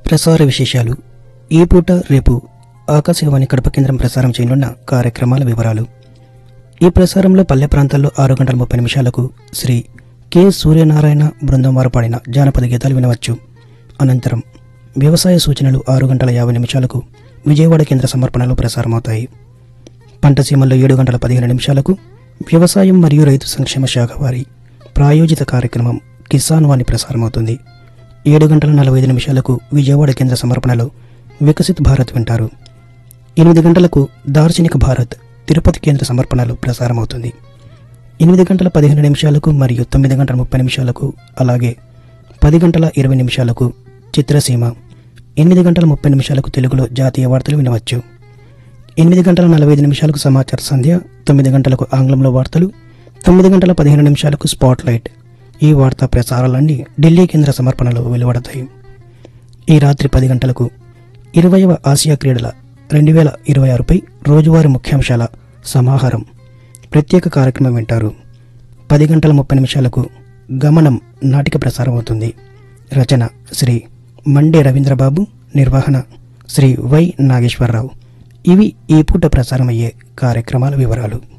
ప్రసార విశేషాలు ఈ పూట రేపు ఆకాశవాణి కడప కేంద్రం ప్రసారం చేయనున్న కార్యక్రమాల వివరాలు ఈ ప్రసారంలో పల్లె ప్రాంతాల్లో ఆరు గంటల ముప్పై నిమిషాలకు శ్రీ కె సూర్యనారాయణ బృందం వారు పాడిన జానపద గీతాలు వినవచ్చు అనంతరం వ్యవసాయ సూచనలు ఆరు గంటల యాభై నిమిషాలకు విజయవాడ కేంద్ర సమర్పణలో ప్రసారమవుతాయి పంట సీమల్లో ఏడు గంటల పదిహేను నిమిషాలకు వ్యవసాయం మరియు రైతు సంక్షేమ శాఖ వారి ప్రాయోజిత కార్యక్రమం కిసాన్ వాణి ప్రసారమవుతుంది ఏడు గంటల నలభై ఐదు నిమిషాలకు విజయవాడ కేంద్ర సమర్పణలో వికసిత్ భారత్ వింటారు ఎనిమిది గంటలకు దార్శనిక భారత్ తిరుపతి కేంద్ర సమర్పణలో ప్రసారమవుతుంది ఎనిమిది గంటల పదిహేను నిమిషాలకు మరియు తొమ్మిది గంటల ముప్పై నిమిషాలకు అలాగే పది గంటల ఇరవై నిమిషాలకు చిత్రసీమ ఎనిమిది గంటల ముప్పై నిమిషాలకు తెలుగులో జాతీయ వార్తలు వినవచ్చు ఎనిమిది గంటల నలభై ఐదు నిమిషాలకు సమాచార సంధ్య తొమ్మిది గంటలకు ఆంగ్లంలో వార్తలు తొమ్మిది గంటల పదిహేను నిమిషాలకు స్పాట్ లైట్ ఈ వార్తా ప్రసారాలన్నీ ఢిల్లీ కేంద్ర సమర్పణలో వెలువడతాయి ఈ రాత్రి పది గంటలకు ఇరవైవ ఆసియా క్రీడల రెండు వేల ఇరవై ఆరుపై రోజువారీ ముఖ్యాంశాల సమాహారం ప్రత్యేక కార్యక్రమం వింటారు పది గంటల ముప్పై నిమిషాలకు గమనం నాటిక ప్రసారం అవుతుంది రచన శ్రీ మండే రవీంద్రబాబు నిర్వహణ శ్రీ వై నాగేశ్వరరావు ఇవి ఈ పూట ప్రసారమయ్యే కార్యక్రమాల వివరాలు